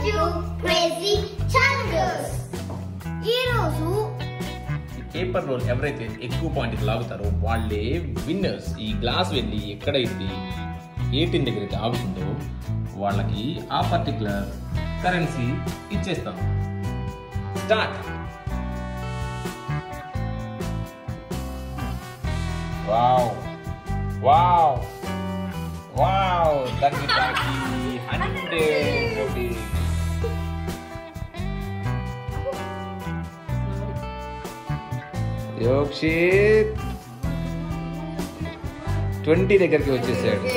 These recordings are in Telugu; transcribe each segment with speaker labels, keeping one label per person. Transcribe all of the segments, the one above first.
Speaker 1: you crazy challengers. ఈరోజు
Speaker 2: ఈ పేపర్ రోల్ ఎవరైతే ఎక్కువ పాయింట్ లాగుతారో వాళ్ళే విన్నర్స్ ఈ గ్లాస్ వెళ్ళి ఎక్కడైతే ఏ టీం దగ్గర అయితే ఆగుతుందో వాళ్ళకి ఆ పర్టికులర్ కరెన్సీ ఇచ్చేస్తాం స్టార్ట్ వావ్ వావ్ వావ్ దానికి హండ్రెడ్ రూపీస్ యోక్షిత్ ట్వంటీ దగ్గరికి వచ్చేసాడు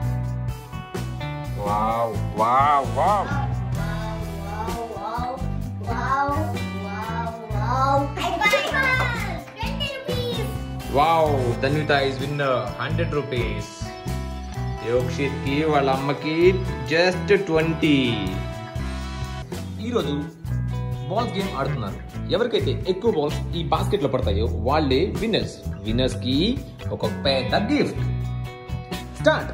Speaker 2: wow wow wow
Speaker 1: wow, wow, wow, wow. High five! 20 rupees.
Speaker 2: Wow Dhanvitha is winner hundred rupees Yokshith కి వాళ్ళ అమ్మకి జస్ట్ ట్వంటీ ఈరోజు బాల్స్ గేమ్ ఆడుతున్నారు ఎవరికైతే ఎక్కువ బాల్స్ ఈ బాస్కెట్ లో పడతాయో వాళ్ళే విన్నర్స్ విన్నర్స్ కి ఒక పెద్ద gift start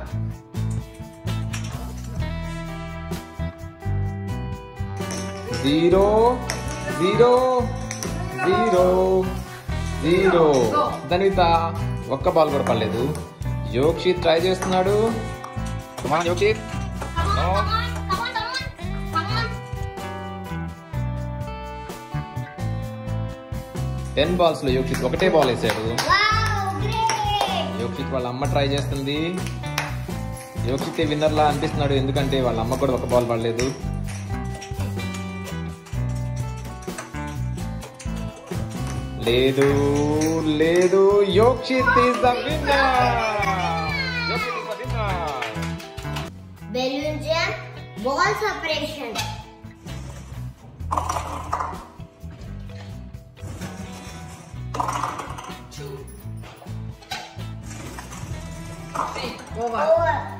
Speaker 2: zero zero zero zero Dhanitha ఒక్క బాల్ కూడా పడలేదు యోక్షిత్ ట్రై చేస్తున్నాడు Come on, Yokshith
Speaker 1: Come
Speaker 2: No.
Speaker 1: on, come on, come on, come on, come on.
Speaker 2: Ten balls లో యోక్షిత్ ఒకటే బాల్ వేసాడు
Speaker 1: Wow, great.
Speaker 2: యోక్షిత్ వాళ్ళ అమ్మ ట్రై చేస్తుంది యోక్షిత్ విన్నర్ లా అనిపిస్తున్నాడు ఎందుకంటే వాళ్ళ అమ్మ కూడా ఒక బాల్ పడలేదు లేదు లేదు Yokshith is the winner Yokshith is the winner
Speaker 1: Balloon jam, ball separation. Over.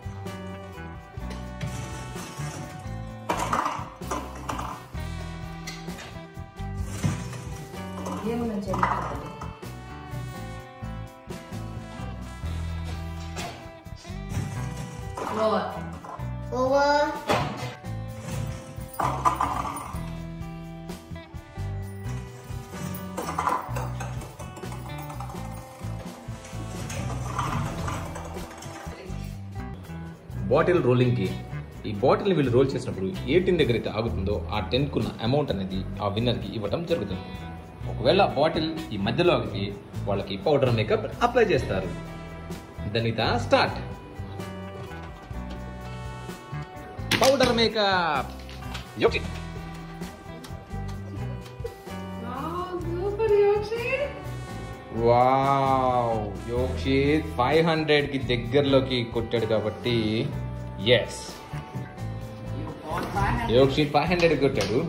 Speaker 1: Over.
Speaker 2: Bottle rolling game ఈ బాటిల్ని వీళ్ళు రోల్ చేసినప్పుడు ఏ టిన్ దగ్గర అయితే ఆగుతుందో ఆ టెన్కున్న అమౌంట్ అనేది ఆ విన్నర్కి ఇవ్వటం జరుగుతుంది ఒకవేళ బాటిల్ ఈ మధ్యలో ఆగితే వాళ్ళకి పౌడర్ మేకప్ అప్లై చేస్తారు Dhanitha start powder makeup Yoki wow Yokshith five hundred కి దగ్గరలోకి కొట్టాడు కాబట్టి ఎస్ యోక్షిత్ ఫైవ్ హండ్రెడ్ కొట్టాడు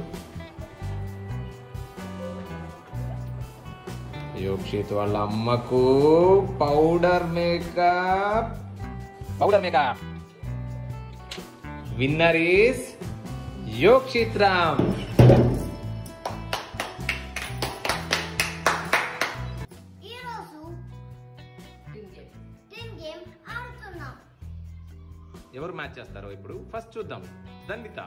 Speaker 2: యోక్షిత్ వాళ్ళ అమ్మకు powder makeup powder makeup winner is Yokshith Ram
Speaker 1: ఈరోజు టీమ్ గేమ్ ఆడుతున్నాం
Speaker 2: ఎవరు మ్యాచ్ చేస్తారో ఇప్పుడు ఫస్ట్ చూద్దాం దండిత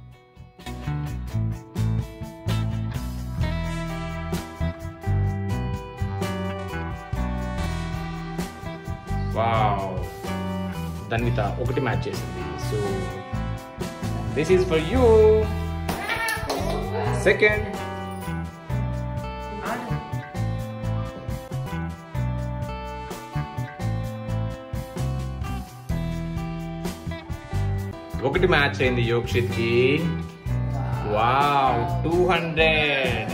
Speaker 2: వావ్ ధన్విత ఒకటి మ్యాచ్ చేసింది so this is for you second ఒకటి మ్యాచ్ అయింది యోక్షిత్ కి వావ్ టూ హండ్రెడ్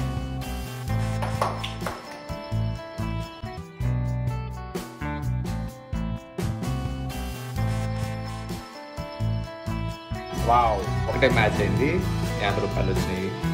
Speaker 2: వావ్ ఒకటే మ్యాచ్ అయింది యాభై రూపాయలు వచ్చినాయి